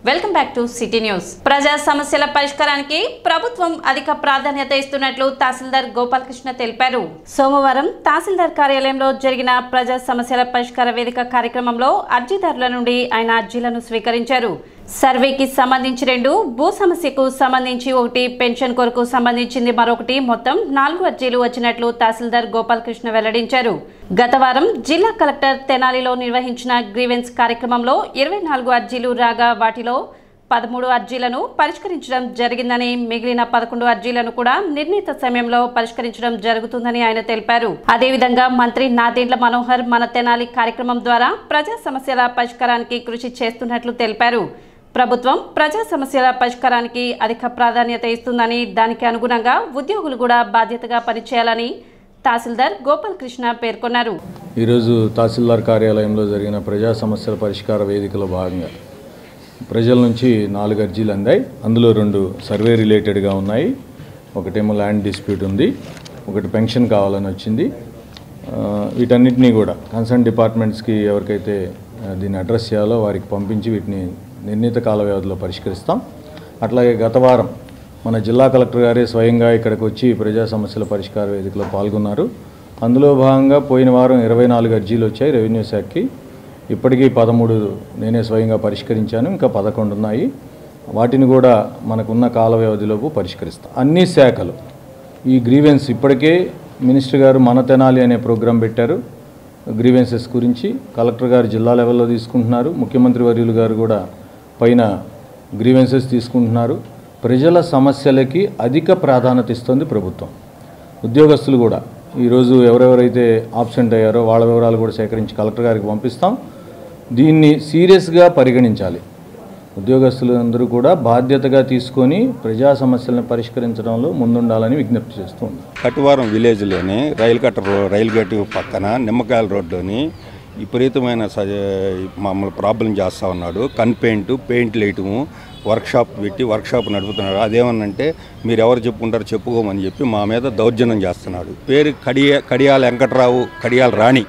Welcome back to city news ప్రజా సమస్యల పరిష్కారానికి ప్రభుత్వం అధిక ప్రాధాన్యత ఇస్తున్నట్లు తహసీల్దార్ గోపాలకృష్ణ తెలిపారు సోమవారం తహసీల్దార్ కార్యాలయంలో జరిగిన ప్రజా సమస్యల పరిష్కార వేదిక కార్యక్రమంలో అర్జీదారుల నుండి ఆయన అర్జీలను స్వీకరించారు సర్వేకి సంబంధించి రెండు భూ సమస్యకు సంబంధించి ఒకటి పెన్షన్ కొరకు సంబంధించింది మరొకటి మొత్తం నాలుగు అర్జీలు వచ్చినట్లు తహసీల్దార్ గోపాలకృష్ణ వెల్లడించారు గత వారం జిల్లా కలెక్టర్ తెనాలిలో నిర్వహించిన గ్రీవెన్స్ కార్యక్రమంలో ఇరవై నాలుగు అర్జీలు రాగా వాటిలో పదమూడు అర్జీలను పరిష్కరించడం జరిగిందని మిగిలిన పదకొండు అర్జీలను కూడా నిర్ణీత సమయంలో పరిష్కరించడం జరుగుతుందని ఆయన తెలిపారు అదేవిధంగా మంత్రి నాదెండ్ల మనోహర్ మన తెనాలి కార్యక్రమం ద్వారా ప్రజా సమస్యల పరిష్కారానికి కృషి చేస్తున్నట్లు తెలిపారు ప్రభుత్వం ప్రజా సమస్యల పరిష్కారానికి అధిక ప్రాధాన్యత ఇస్తుందని దానికి అనుగుణంగా ఉద్యోగులు కూడా బాధ్యతగా పనిచేయాలని తహసీల్దార్ గోపాలకృష్ణ పేర్కొన్నారు ఈరోజు తహసీల్దార్ కార్యాలయంలో జరిగిన ప్రజా సమస్యల పరిష్కార వేదికలో భాగంగా ప్రజల నుంచి నాలుగు అర్జీలు అందాయి అందులో రెండు సర్వే రిలేటెడ్గా ఉన్నాయి ఒకటేమో ల్యాండ్ డిస్ప్యూట్ ఉంది ఒకటి పెన్షన్ కావాలని వచ్చింది ఆ, వీటన్నిటినీ కూడా కన్సర్న్ డిపార్ట్మెంట్స్కి ఎవరికైతే ఆ, దీన్ని అడ్రస్ చేయాలో వారికి పంపించి వీటిని నిర్ణీత కాల వ్యవధిలో పరిష్కరిస్తాం అట్లాగే గత వారం మన జిల్లా కలెక్టర్ గారే స్వయంగా ఇక్కడికి వచ్చి ప్రజా సమస్యల పరిష్కార వేదికలో పాల్గొన్నారు అందులో భాగంగా పోయిన వారం ఇరవై నాలుగు అర్జీలు వచ్చాయి రెవెన్యూ శాఖకి ఇప్పటికీ పదమూడు నేనే స్వయంగా పరిష్కరించాను ఇంకా పదకొండు ఉన్నాయి వాటిని కూడా మనకున్న కాల వ్యవధిలోపు పరిష్కరిస్తాం అన్ని శాఖలు ఈ గ్రీవెన్స్ ఇప్పటికే మినిస్టర్ గారు మన తెనాలి అనే ప్రోగ్రాం పెట్టారు గ్రీవెన్సెస్ గురించి కలెక్టర్ గారు జిల్లా లెవెల్లో తీసుకుంటున్నారు ముఖ్యమంత్రి వర్యులు గారు కూడా పైన గ్రీవెన్సెస్ తీసుకుంటున్నారు ప్రజల సమస్యలకి అధిక ప్రాధాన్యత ఇస్తుంది ప్రభుత్వం ఉద్యోగస్తులు కూడా ఈరోజు ఎవరెవరైతే ఆబ్సెంట్ అయ్యారో వాళ్ళ వివరాలు కూడా సేకరించి కలెక్టర్ గారికి పంపిస్తాం దీన్ని సీరియస్గా పరిగణించాలి ఉద్యోగస్తులు అందరూ కూడా బాధ్యతగా తీసుకొని ప్రజా సమస్యలను పరిష్కరించడంలో ముందుండాలని విజ్ఞప్తి చేస్తూ ఉన్నాం కటువారం విలేజ్లోని రైలు కట్ట రో- రైలు గట్టు పక్కన నిమ్మకాయల రోడ్లోని విపరీతమైన సజ మమ్మల్ని ప్రాబ్లం చేస్తూ ఉన్నాడు కన్ పెయింట్ పెయింట్ వేయటము వర్క్షాప్ పెట్టి వర్క్షాప్ నడుపుతున్నాడు అదేమనంటే మీరు ఎవరు చెప్పుకుంటారో చెప్పుకోమని చెప్పి మా మీద దౌర్జన్యం చేస్తున్నాడు పేరు కడియ కడియాల వెంకట్రావు కడియాల రాణి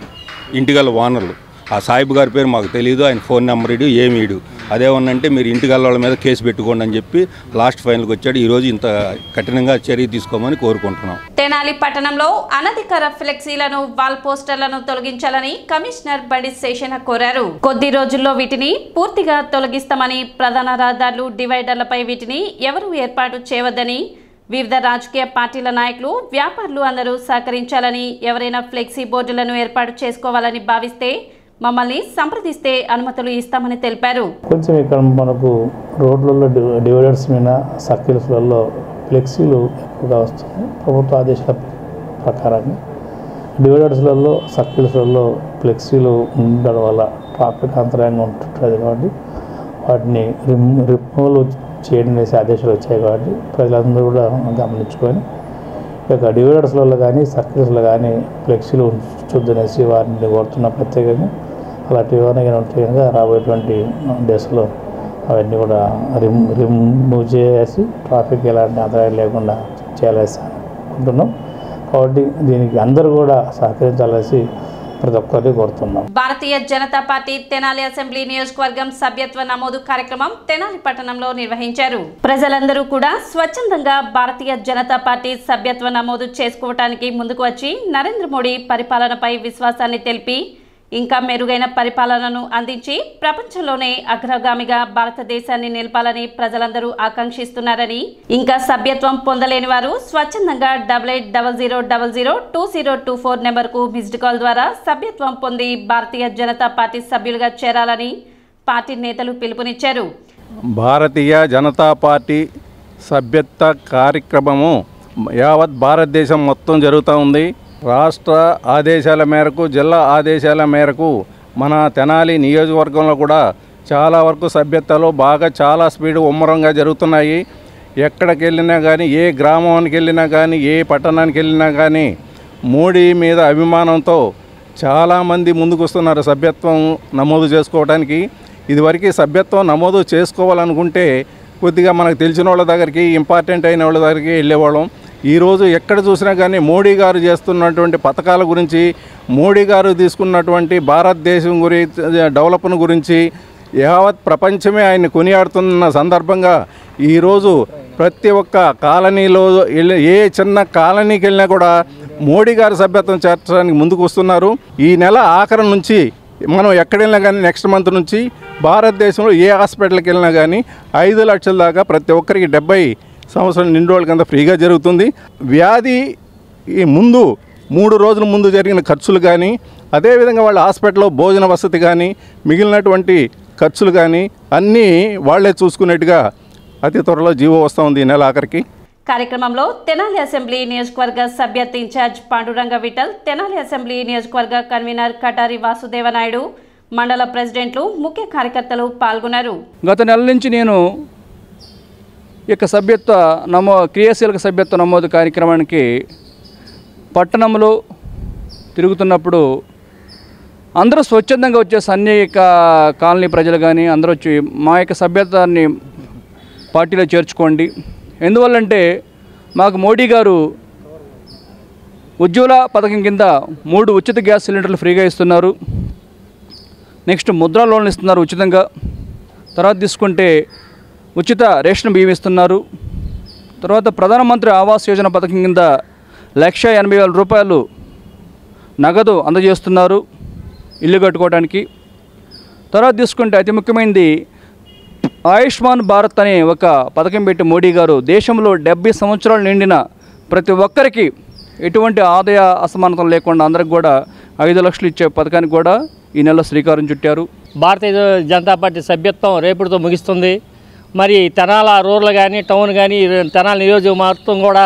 ఇంటిగల ఓనర్లు ఆ సాయిబు గారి పేరు మాకు తెలియదు ఆయన ఫోన్ నెంబర్ ఇడు ఏమి ఇడు అదేమన్నంటే మీరు ఇంటిగల వాళ్ళ మీద కేసు పెట్టుకోండి అని చెప్పి లాస్ట్ ఫైనల్కి వచ్చాడు ఈరోజు ఇంత కఠినంగా చర్య తీసుకోమని కోరుకుంటున్నాం తెనాలి పట్టణంలో అనధికార ఫ్లెక్సీలను వాల్ పోస్టర్లను తొలగించాలని కమిషనర్ బండి శేషన కోరారు కొద్ది రోజుల్లో వీటిని పూర్తిగా తొలగిస్తామని ప్రధాన రహదారులు డివైడర్లపై వీటిని ఎవరూ ఏర్పాటు చేయవద్దని వివిధ రాజకీయ పార్టీల నాయకులు వ్యాపారులు అందరూ సహకరించాలని ఎవరైనా ఫ్లెక్సీ బోర్డులను ఏర్పాటు చేసుకోవాలని భావిస్తే మమ్మల్ని సంప్రదిస్తే అనుమతులు ఇస్తామని తెలిపారు కొంచెం ఇక్కడ మనకు రోడ్లలో డి- డివైడర్స్ మీద సర్కిల్స్లలో ఫ్లెక్సీలు ఎక్కువగా వస్తున్నాయి ప్రభుత్వ ఆదేశాల ప్రకారంగా డివైడర్స్లలో సర్కిల్స్లలో ఫ్లెక్సీలు ఉండడం వల్ల ట్రాఫిక్ అంతరాయంగా ఉంటుంటుంది కాబట్టి వాటిని రిమ్ రిమూవల్ చేయడం చేసే ఆదేశాలు వచ్చాయి కాబట్టి ప్రజలందరూ కూడా గమనించుకొని ఈ యొక్క డివైడర్స్లలో కానీ సర్కిల్స్లో కానీ ఫ్లెక్సీలు ఉంచొద్దనేసి వారిని కోరుతున్న ప్రత్యేకంగా అలాంటివి ఏమైనా ఉంటే కనుక రాబోయేటువంటి డేస్లో అవన్నీ కూడా రిమ్ రిమూవ్ చేసి ట్రాఫిక్ ఎలాంటి అంతరాయం లేకుండా చేయాలేసి అనుకుంటున్నాం కాబట్టి దీనికి అందరూ కూడా సహకరించాలేసి ప్రతి ఒక్కరిని కోరుతున్నాం భారతీయ జనతా పార్టీ తెనాలి అసెంబ్లీ నియోజకవర్గం సభ్యత్వ నమోదు కార్యక్రమం తెనాలి పట్టణంలో నిర్వహించారు ప్రజలందరూ కూడా స్వచ్ఛందంగా భారతీయ జనతా పార్టీ సభ్యత్వ నమోదు చేసుకోవటానికి ముందుకు వచ్చి నరేంద్ర మోడీ పరిపాలనపై విశ్వాసాన్ని తెలిపి ఇంకా మెరుగైన పరిపాలనను అందించి ప్రపంచంలోనే అగ్రగామిగా భారతదేశాన్ని నిలపాలని ప్రజలందరూ ఆకాంక్షిస్తున్నారని ఇంకా సభ్యత్వం పొందలేని వారు స్వచ్ఛందంగా double eight double zero double zero two zero two four నెంబర్కు మిస్డ్ కాల్ ద్వారా సభ్యత్వం పొంది భారతీయ జనతా పార్టీ సభ్యులుగా చేరాలని పార్టీ నేతలు పిలుపునిచ్చారు భారతీయ జనతా పార్టీ సభ్యత్వ కార్యక్రమము యావత్ భారతదేశం మొత్తం జరుగుతూ ఉంది రాష్ట్ర ఆదేశాల మేరకు జిల్లా ఆదేశాల మేరకు మన తెనాలి నియోజకవర్గంలో కూడా చాలా వరకు సభ్యత్వాలు బాగా చాలా స్పీడ్ ముమ్మరంగా జరుగుతున్నాయి ఎక్కడికి వెళ్ళినా కానీ ఏ గ్రామానికి వెళ్ళినా కానీ ఏ పట్టణానికి వెళ్ళినా కానీ మోడీ మీద అభిమానంతో చాలామంది ముందుకు వస్తున్నారు సభ్యత్వం నమోదు చేసుకోవడానికి ఇదివరకు సభ్యత్వం నమోదు చేసుకోవాలనుకుంటే కొద్దిగా మనకు తెలిసిన వాళ్ళ దగ్గరికి ఇంపార్టెంట్ అయిన వాళ్ళ దగ్గరికి వెళ్ళేవాళ్ళం ఈరోజు ఎక్కడ చూసినా కానీ మోడీ గారు చేస్తున్నటువంటి పథకాల గురించి మోడీ గారు తీసుకున్నటువంటి భారతదేశం గురించి డెవలప్ను గురించి యావత్ ప్రపంచమే ఆయన్ని కొనియాడుతున్న సందర్భంగా ఈరోజు ప్రతి ఒక్క కాలనీలో వెళ్ళి- ఏ చిన్న కాలనీకి వెళ్ళినా కూడా మోడీ గారి సభ్యత్వం చేర్చడానికి ముందుకు వస్తున్నారు ఈ నెల ఆఖరి నుంచి మనం ఎక్కడ వెళ్ళినా కానీ నెక్స్ట్ మంత్ నుంచి భారతదేశంలో ఏ హాస్పిటల్కి వెళ్ళినా కానీ ఐదు లక్షల దాకా ప్రతి ఒక్కరికి డెబ్బై సంవత్సరం నిండు వాళ్ళ కింద ఫ్రీగా జరుగుతుంది వ్యాధి ఈ ముందు మూడు రోజుల ముందు జరిగిన ఖర్చులు కానీ అదేవిధంగా వాళ్ళ హాస్పిటల్లో భోజన వసతి కానీ మిగిలినటువంటి ఖర్చులు కానీ అన్నీ వాళ్ళే చూసుకునేట్టుగా అతి త్వరలో జీవో వస్తూ ఉంది ఈ నెల ఆఖరికి కార్యక్రమంలో తెనాలి అసెంబ్లీ నియోజకవర్గ సభ్యత్ ఇన్ఛార్జ్ పాండురంగ విఠల్ తెనాలి అసెంబ్లీ నియోజకవర్గ కన్వీనర్ కటారి వాసుదేవనాయుడు మండల ప్రెసిడెంట్లు ముఖ్య కార్యకర్తలు పాల్గొన్నారు గత నెల నుంచి నేను ఈ యొక్క సభ్యత్వ నమో క్రియాశీలక సభ్యత్వ నమోదు కార్యక్రమానికి పట్టణంలో తిరుగుతున్నప్పుడు అందరూ స్వచ్ఛందంగా వచ్చేసి అన్ని యొక్క కాలనీ ప్రజలు కానీ అందరూ వచ్చి మా యొక్క సభ్యత్వాన్ని పార్టీలో చేర్చుకోండి ఎందువల్లంటే మాకు మోడీ గారు ఉజ్వల పథకం కింద మూడు ఉచిత గ్యాస్ సిలిండర్లు ఫ్రీగా ఇస్తున్నారు నెక్స్ట్ ముద్రా లోన్లు ఇస్తున్నారు ఉచితంగా తర్వాత తీసుకుంటే ఉచిత రేషన్ బియ్యం ఇస్తున్నారు తర్వాత ప్రధానమంత్రి ఆవాస్ యోజన పథకం కింద లక్ష ఎనభై వేల రూపాయలు నగదు అందజేస్తున్నారు ఇల్లు కట్టుకోవడానికి తర్వాత తీసుకుంటే అతి ముఖ్యమైనది ఆయుష్మాన్ భారత్ అనే ఒక పథకం పెట్టి మోడీ గారు దేశంలో డెబ్బై సంవత్సరాలు నిండిన ప్రతి ఒక్కరికి ఎటువంటి ఆదాయ అసమానతలు లేకుండా అందరికి కూడా ఐదు లక్షలు ఇచ్చే పథకానికి కూడా ఈ నెల శ్రీకారం చుట్టారు భారతీయ జనతా పార్టీ సభ్యత్వం రేపటితో ముగిస్తుంది మరి తెనాల రూరల్ కానీ టౌన్ కానీ తెనాల నియోజకవర్గం కూడా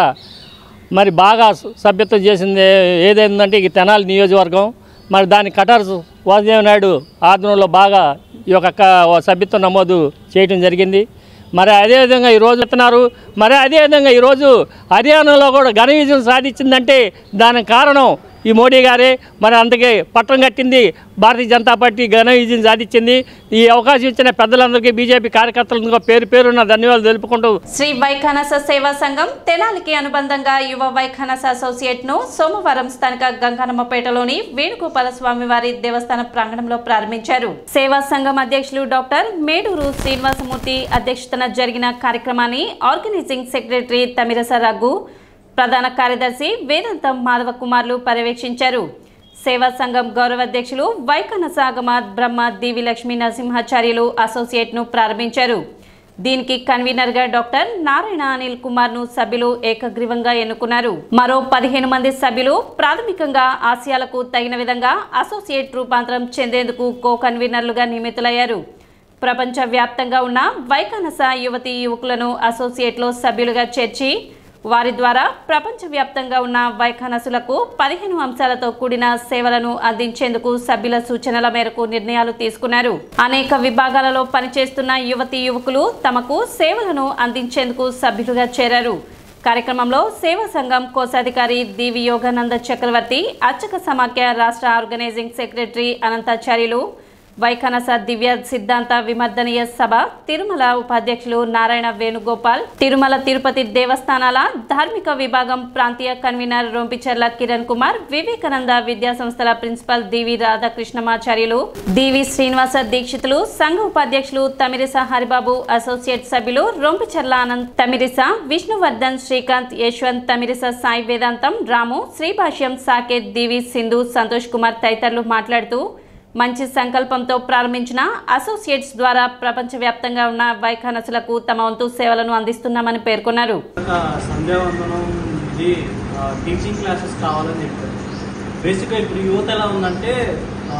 మరి బాగా సభ్యత్వం చేసింది ఏదైందంటే ఈ తెనాలి నియోజకవర్గం మరి దాని కటార్ వాసుదేవ నాయుడు ఆధ్వర్యంలో బాగా ఈ యొక్క క- సభ్యత్వం నమోదు చేయటం జరిగింది మరి అదేవిధంగా ఈరోజు ఎత్తున్నారు మరి అదేవిధంగా ఈరోజు హర్యానాలో కూడా ఘన విజయం సాధించిందంటే దానికి కారణం ఈ మోడీ గారే మరి అందుకే పట్టం కట్టింది భారతీయ జనతా పార్టీ ఘన విజయం సాధించింది ఈ అవకాశం ఇచ్చిన పెద్దలందరికీ బీజేపీ కార్యకర్తలకు పేరు పేరున్న ధన్యవాదాలు తెలుపుకుంటూ శ్రీ వైఖానస సేవా సంఘం తెనాలికి అనుబంధంగా యువ వైఖానస అసోసియేట్ ను సోమవారం స్థానిక గంగానమ్మపేటలోని వేణుగోపాల స్వామి వారి దేవస్థాన ప్రాంగణంలో ప్రారంభించారు సేవా సంఘం అధ్యక్షులు డాక్టర్ మేడూరు శ్రీనివాసమూర్తి అధ్యక్షతన జరిగిన కార్యక్రమాన్ని ఆర్గనైజింగ్ సెక్రటరీ తమిరస రఘు ప్రధాన కార్యదర్శి వేదాంతం మాధవ కుమార్లు పర్యవేక్షించారు సేవా సంఘం గౌరవ అధ్యక్షులు వైఖానస అగమాద్ బ్రహ్మ దీవి లక్ష్మీ నరసింహాచార్యులు అసోసియేట్ను ప్రారంభించారు దీనికి కన్వీనర్ గా డాక్టర్ నారాయణ అనిల్ కుమార్ ను సభ్యులు ఏకగ్రీవంగా ఎన్నుకున్నారు మరో పదిహేను మంది సభ్యులు ప్రాథమికంగా ఆశయాలకు తగిన విధంగా అసోసియేట్ రూపాంతరం చెందేందుకు కో కన్వీనర్లుగా నియమితులయ్యారు ప్రపంచ వ్యాప్తంగా ఉన్న వైకానస యువతి యువకులను అసోసియేట్లో సభ్యులుగా చేర్చి వారి ద్వారా ప్రపంచవ్యాప్తంగా ఉన్న వైఖానసులకు పదిహేను అంశాలతో కూడిన సేవలను అందించేందుకు సభ్యుల సూచనల మేరకు నిర్ణయాలు తీసుకున్నారు అనేక విభాగాలలో పనిచేస్తున్న యువతి యువకులు తమకు సేవలను అందించేందుకు సభ్యులుగా చేరారు కార్యక్రమంలో సేవా సంఘం కోశాధికారి డివి యోగానంద చక్రవర్తి అర్చక సమాఖ్య రాష్ట్ర ఆర్గనైజింగ్ సెక్రటరీ అనంతాచార్యులు వైఖనస దివ్య సిద్ధాంత విమర్దనీయ సభ తిరుమల ఉపాధ్యక్షులు నారాయణ వేణుగోపాల్ తిరుమల తిరుపతి దేవస్థానాల ధార్మిక విభాగం ప్రాంతీయ కన్వీనర్ రొంపిచర్ల కిరణ్ కుమార్ వివేకానంద విద్యా సంస్థల principal D V Radhakrishnamacharyulu D V Srinivasa Dikshitulu సంఘ ఉపాధ్యక్షులు తమిరిస హరిబాబు అసోసియేట్ సభ్యులు రొంపిచర్ల ఆనంద్ తమిరిస విష్ణువర్ధన్ శ్రీకాంత్ యశ్వంత్ తమిరిస సాయి వేదాంతం రాము శ్రీభాష్యం సాకేత్ డివి సింధు సంతోష్ కుమార్ తదితరులు మాట్లాడుతూ మంచి సంకల్పంతో ప్రారంభించిన అసోసియేట్స్ ద్వారా ప్రపంచవ్యాప్తంగా ఉన్న వైఖానసులకు తమ వంతు సేవలను అందిస్తున్నామని పేర్కొన్నారు ఒక సంధ్యావందనం ఇది ఆ, టీచింగ్ క్లాసెస్ కావాలని చెప్పారు బేసిక్గా ఇప్పుడు యువత ఎలా ఉందంటే ఆ,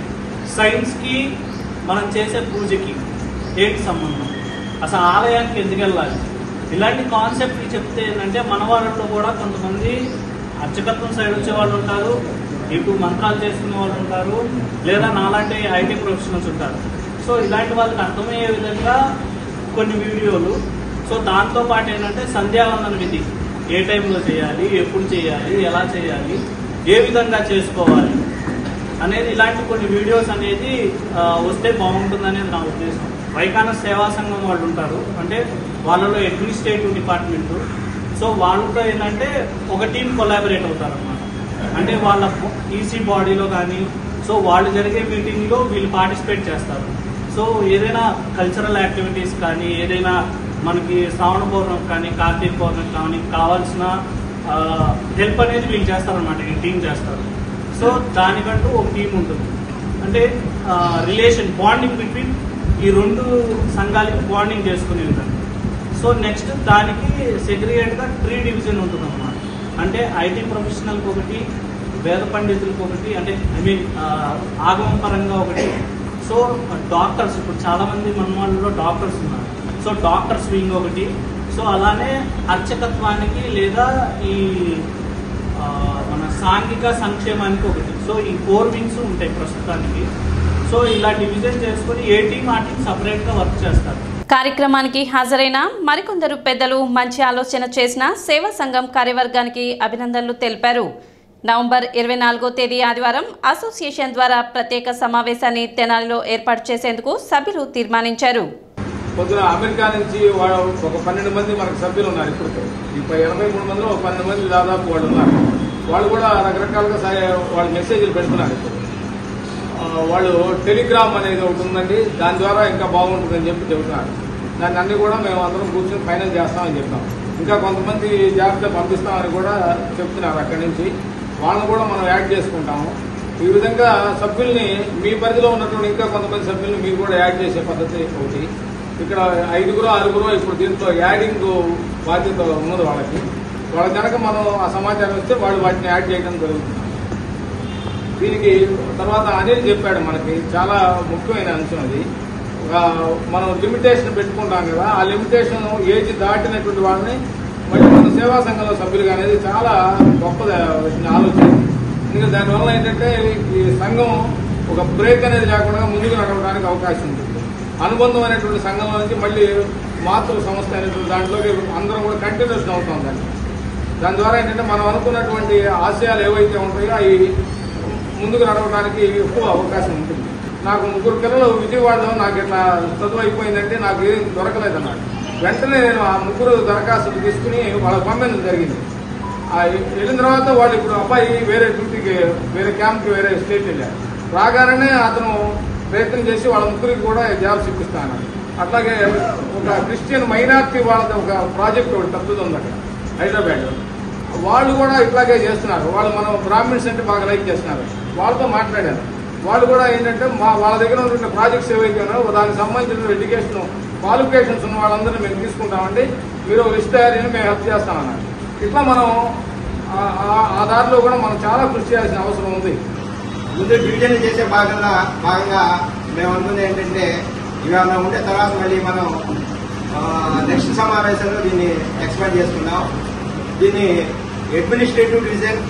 సైన్స్కి మనం చేసే పూజకి ఏంటి సంబంధం అసలు ఆలయానికి ఎందుకు వెళ్ళాలి ఇలాంటి కాన్సెప్ట్ చెప్తే ఏంటంటే మన వాళ్ళలో కూడా కొంతమంది అర్చకత్వం సైడ్ వచ్చే వాళ్ళు ఉంటారు ఇటు మంత్రాలు చేసుకునే వాళ్ళు ఉంటారు లేదా నాలాంటి ఐటీ ప్రొఫెషనల్స్ ఉంటారు సో ఇలాంటి వాళ్ళకి అర్థమయ్యే విధంగా కొన్ని వీడియోలు సో దాంతో పాటు ఏంటంటే సంధ్యావందన విధి ఏ టైంలో చేయాలి ఎప్పుడు చేయాలి ఎలా చేయాలి ఏ విధంగా చేసుకోవాలి అనేది ఇలాంటి కొన్ని వీడియోస్ అనేది ఆ, వస్తే బాగుంటుంది అనేది నా ఉద్దేశం వైకాన సేవా సంఘం వాళ్ళు ఉంటారు అంటే వాళ్ళలో అడ్మినిస్ట్రేటివ్ డిపార్ట్మెంట్ సో వాళ్ళతో ఏంటంటే ఒక టీం కొలాబరేట్ అవుతారు అనమాట అంటే వాళ్ళ ఈసీ బాడీలో కానీ సో వాళ్ళు జరిగే మీటింగ్లో వీళ్ళు పార్టిసిపేట్ చేస్తారు సో ఏదైనా కల్చరల్ యాక్టివిటీస్ కానీ ఏదైనా మనకి శ్రావణ పౌర్ణమి కానీ కార్తీక పౌర్ణమి కానీ కావాల్సిన హెల్ప్ అనేది వీళ్ళు చేస్తారనమాట ఈ టీం చేస్తారు సో దానికంటూ ఒక టీం ఉంటుంది అంటే రిలేషన్ బాండింగ్ బిట్వీన్ ఈ రెండు సంఘాలకి బాండింగ్ చేసుకునే విధంగా సో నెక్స్ట్ దానికి సెగ్రిగేట్గా ట్రీ డివిజన్ ఉంటుంది అనమాట అంటే ఐటీ ప్రొఫెషనల్కి ఒకటి వేద పండితులకు ఒకటి అంటే ఐ మీన్ ఆగమం పరంగా ఒకటి సో డాక్టర్స్ ఇప్పుడు చాలామంది మన వాళ్ళలో డాక్టర్స్ ఉన్నారు సో డాక్టర్స్ వింగ్ ఒకటి సో అలానే అర్చకత్వానికి లేదా ఈ ఆ, మన సాంఘిక సంక్షేమానికి ఒకటి సో ఈ ఫోర్ వింగ్స్ ఉంటాయి ప్రస్తుతానికి సో ఇలా డివిజన్ చేసుకొని ఏ టీం ఆ టీం సపరేట్గా వర్క్ చేస్తారు కార్యక్రమానికి హాజరైన మరికొందరు పెద్దలు మంచి ఆలోచన చేసిన సేవా సంఘం కార్యవర్గానికి అభినందనలు తెలిపారు నవంబర్ ఇరవై నాలుగో తేదీ ఆదివారం అసోసియేషన్ ద్వారా ప్రత్యేక సమావేశాన్ని తెనాలిలో ఏర్పాటు చేసేందుకు సభ్యులు తీర్మానించారు పొద్దున అమెరికా నుంచి వాళ్ళు ఒక పన్నెండు మంది మనకు సభ్యులు ఉన్నారు ఇప్పుడు ఇప్పుడు ఎనభై మూడు మందిలో ఒక పన్నెండు మంది దాదాపు వాళ్ళు ఉన్నారు వాళ్ళు కూడా రకరకాలుగా సహాయ వాళ్ళు మెసేజ్లు పెడుతున్నారు ఇప్పుడు ఆ, వాళ్ళు టెలిగ్రామ్ అనేది ఒకటి ఉందండి దాని ద్వారా ఇంకా బాగుంటుందని చెప్పి చెబుతున్నారు దాన్ని అన్ని కూడా మేము అందరం కూర్చొని ఫైనల్ చేస్తామని చెప్పాం ఇంకా కొంతమంది జాగ్రత్త పంపిస్తామని కూడా చెప్తున్నారు అక్కడి నుంచి వాళ్ళని కూడా మనం యాడ్ చేసుకుంటాము ఈ విధంగా సభ్యుల్ని మీ పరిధిలో ఉన్నటువంటి ఇంకా కొంతమంది సభ్యుల్ని మీరు కూడా యాడ్ చేసే పద్ధతి ఒకటి ఇక్కడ ఐదుగురు ఆరుగురు ఇప్పుడు దీంట్లో యాడింగ్ బాధ్యత ఉన్నది వాళ్ళకి వాళ్ళ కనుక మనం ఆ సమాచారం ఇస్తే వాళ్ళు వాటిని యాడ్ చేయడం జరుగుతుంది దీనికి తర్వాత అనిల్ చెప్పాడు మనకి చాలా ముఖ్యమైన అంశం అది ఆ, మనం లిమిటేషన్ పెట్టుకుంటాం కదా ఆ లిమిటేషన్ ఏజ్ దాటినటువంటి వాళ్ళని మళ్ళీ మన సేవా సంఘంలో సభ్యులుగా అనేది చాలా గొప్ప ఆలోచన ఎందుకంటే దానివల్ల ఏంటంటే ఈ సంఘం ఒక బ్రేక్ అనేది లేకుండా ముందుకు నడవడానికి అవకాశం ఉంటుంది అనుబంధం అనేటువంటి సంఘంలో నుంచి మళ్ళీ మాతృ సంస్థ అనేటువంటి దాంట్లోకి అందరం కూడా కంటిన్యూషన్ అవుతాం దాన్ని దాని ద్వారా ఏంటంటే మనం అనుకున్నటువంటి ఆశయాలు ఏవైతే ఉంటాయో అవి ముందుకు నడవడానికి ఎక్కువ అవకాశం ఉంటుంది నాకు ముగ్గురు పిల్లలు విజయవాడలో నాకు ఇట్లా చదువు అయిపోయిందంటే నాకు ఏం దొరకలేదన్నాడు వెంటనే నేను ఆ ముగ్గురు దరఖాస్తులు తీసుకుని వాళ్ళకి పంపించడం జరిగింది ఆ వెళ్ళిన తర్వాత వాళ్ళు ఇప్పుడు అబ్బాయి వేరే డ్యూటీకి వేరే క్యాంప్కి వేరే స్టేట్ వెళ్ళారు రాగానే అతను ప్రయత్నం చేసి వాళ్ళ ముగ్గురికి కూడా జాబ్స్ ఇప్పిస్తాను అట్లాగే ఒక క్రిస్టియన్ మైనార్టీ వాళ్ళది ఒక ప్రాజెక్ట్ ఒకటి పెద్దది ఉంది అక్కడ హైదరాబాద్లో వాళ్ళు కూడా ఇట్లాగే చేస్తున్నారు వాళ్ళు మనం బ్రాహ్మిన్స్ అంటే బాగా లైక్ చేస్తున్నారు వాళ్ళతో మాట్లాడాను వాళ్ళు కూడా ఏంటంటే మా వాళ్ళ దగ్గర ఉన్న ప్రాజెక్ట్స్ ఏవైతే ఉన్నాయో దానికి సంబంధించిన ఎడ్యుకేషన్ క్వాలిఫికేషన్స్ ఉన్న వాళ్ళందరినీ మేము తీసుకుంటామండి మీరు ఒక లిస్ట్ తయారీ మేము హెల్ప్ చేస్తామన్నారు ఇట్లా మనం ఆ- ఆ- ఆ దారిలో కూడా మనం చాలా కృషి చేయాల్సిన అవసరం ఉంది ముందు డివిజన్ చేసే భాగంగా భాగంగా మేము అనుకుంది ఏంటంటే ఇవేమన్నా ఉంటే తర్వాత మళ్ళీ మనం నెక్స్ట్ సమావేశంలో దీన్ని ఎక్స్పాండ్ చేసుకున్నాం దీన్ని administrative division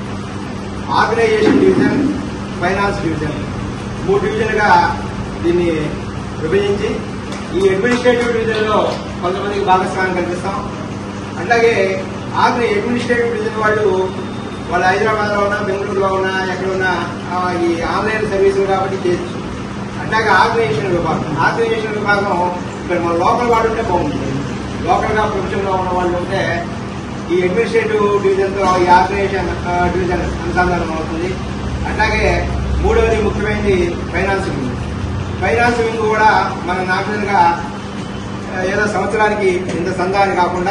organisation division finance division మూడు డివిజన్గా దీన్ని విభజించి ఈ అడ్మినిస్ట్రేటివ్ డివిజన్లో కొంతమందికి భాగస్వామ్యం కల్పిస్తాం అట్లాగే ఆగ్ని అడ్మినిస్ట్రేటివ్ డివిజన్ వాళ్ళు వాళ్ళు హైదరాబాద్లో ఉన్నా బెంగళూరులో ఉన్నా ఎక్కడ ఉన్నా ఆ, ఈ ఆన్లైన్ సర్వీసులు కాబట్టి చేయొచ్చు అట్లాగే ఆర్గనైజేషన్ విభాగం ఆర్గనైజేషన్ విభాగం ఇక్కడ మన లోకల్ వాళ్ళు ఉంటే బాగుంటుంది లోకల్గా ప్రొఫెషన్లో ఉన్న వాళ్ళు ఉంటే ఈ అడ్మినిస్ట్రేటివ్ డివిజన్తో ఈ ఆర్గనైజేషన్ ఆ, డివిజన్ అనుసంధానం అవుతుంది అట్లాగే మూడవది ముఖ్యమైనది ఫైనాన్స్ వింగ్ ఫైనాన్స్ వింగ్ కూడా మన నామినల్గా ఆ, ఏదో సంవత్సరానికి ఇంత సందాన్ని కాకుండా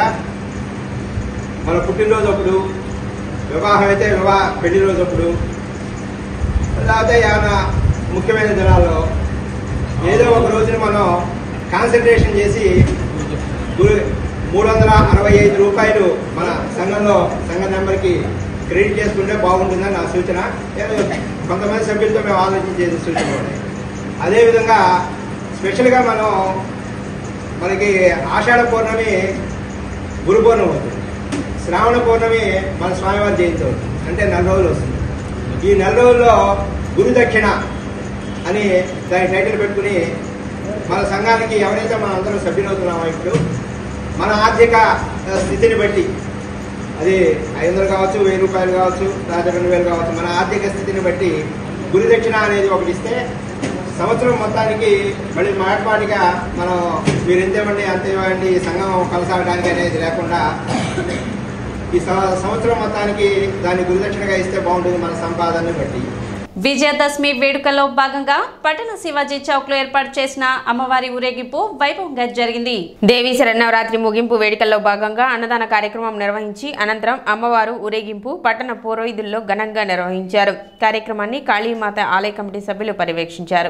మన పుట్టినరోజు అప్పుడు వివాహం అయితే వివాహ పెళ్లి రోజు అప్పుడు లేకపోతే ఏమైనా ముఖ్యమైన దినాల్లో ఏదో ఒక రోజున మనం కాన్సన్ట్రేషన్ చేసి గు- మూడు వందల అరవై ఐదు రూపాయలు మన సంఘంలో సంఘ నెంబర్కి క్రెడిట్ చేసుకుంటే బాగుంటుందని నా సూచన ఏదో కొంతమంది సభ్యులతో మేము ఆలోచించేది సూచన కూడా. అదేవిధంగా స్పెషల్గా మనం మనకి ఆషాఢ పౌర్ణమి గురు పౌర్ణమి అవుతుంది శ్రావణ పౌర్ణమి మన స్వామివారి జయంతి అవుతుంది అంటే నెల రోజులు వస్తుంది ఈ నెల రోజుల్లో గురు దక్షిణ అని దాని టైటిల్ పెట్టుకుని మన సంఘానికి ఎవరైతే మనం అందరం సభ్యులవుతున్నామో ఇప్పుడు మన ఆర్థిక ఆ, స్థితిని బట్టి అది ఐదు వందలు కావచ్చు వెయ్యి రూపాయలు కావచ్చు లేదా రెండు వేలు కావచ్చు మన ఆర్థిక స్థితిని బట్టి గురు దక్షిణ అనేది ఒకటి ఇస్తే సంవత్సరం మొత్తానికి మళ్ళీ మాటపాటిగా మనం మీరు ఎంతేమండి అంతే ఇవ్వండి ఈ సంఘం కొనసాగడానికి అనేది లేకుండా ఈ సంవ- సంవత్సరం మొత్తానికి దాన్ని గురుదక్షిణగా ఇస్తే బాగుంటుంది మన సంపాదనని బట్టి విజయదశమి వేడుకల్లో భాగంగా పట్టణ శివాజీ చౌక్ లో ఏర్పాటు చేసిన అమ్మవారి ఊరేగింపు వైభవంగా జరిగింది దేవీ శరన్నవరాత్రి ముగింపు వేడుకల్లో భాగంగా అన్నదాన కార్యక్రమం నిర్వహించి అనంతరం అమ్మవారు ఊరేగింపు పట్టణ పూర్వీధుల్లో ఘనంగా నిర్వహించారు కార్యక్రమాన్ని కాళీమాత ఆలయ కమిటీ సభ్యులు పర్యవేక్షించారు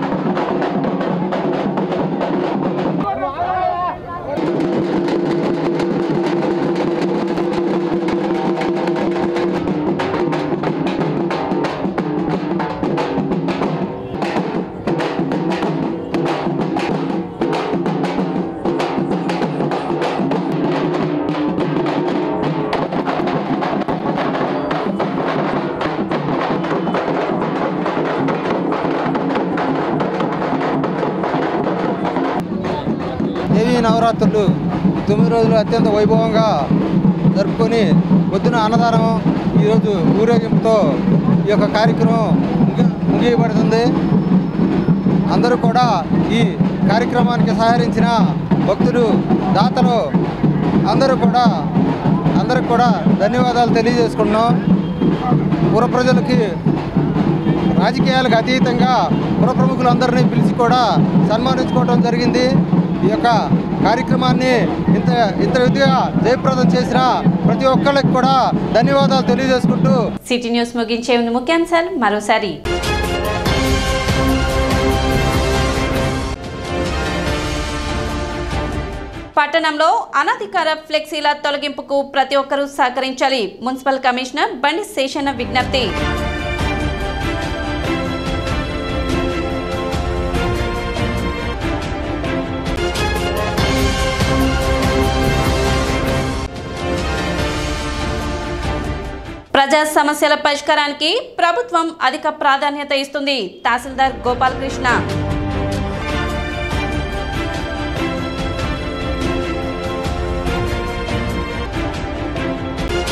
దేవీ నవరాత్రులు తొమ్మిది రోజులు అత్యంత వైభవంగా జరుపుకొని పొద్దున అన్నదానం ఈరోజు ఊరేగింపుతో ఈ యొక్క కార్యక్రమం ముగి ముగియబడుతుంది అందరూ కూడా ఈ కార్యక్రమానికి సహకరించిన భక్తులు దాతలు అందరూ కూడా అందరికి కూడా ధన్యవాదాలు తెలియజేసుకుంటున్నాం పుర ప్రజలకి రాజకీయాలకు అతీతంగా పుర ప్రముఖులందరినీ పిలిచి కూడా సన్మానించుకోవడం జరిగింది ఈ యొక్క కార్యక్రమాన్ని ఇంత ఇంత విధిగా జయప్రదం చేసిన ప్రతి ఒక్కరికి కూడా ధన్యవాదాలు తెలియజేసుకుంటూ సిటీ న్యూస్ ముగించే ముందు ముఖ్యాంశాలు మరోసారి పట్టణంలో అనధికార ఫ్లెక్సీల తొలగింపుకు ప్రతి ఒక్కరూ సహకరించాలి మున్సిపల్ కమిషనర్ బండి శేషన్న విజ్ఞప్తి ప్రజా సమస్యల పరిష్కారానికి ప్రభుత్వం అధిక ప్రాధాన్యత ఇస్తుంది తహసీల్దార్ గోపాలకృష్ణ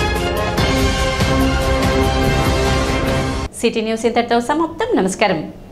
సిటీ న్యూస్ ఇంతటితో సమాప్తం నమస్కారం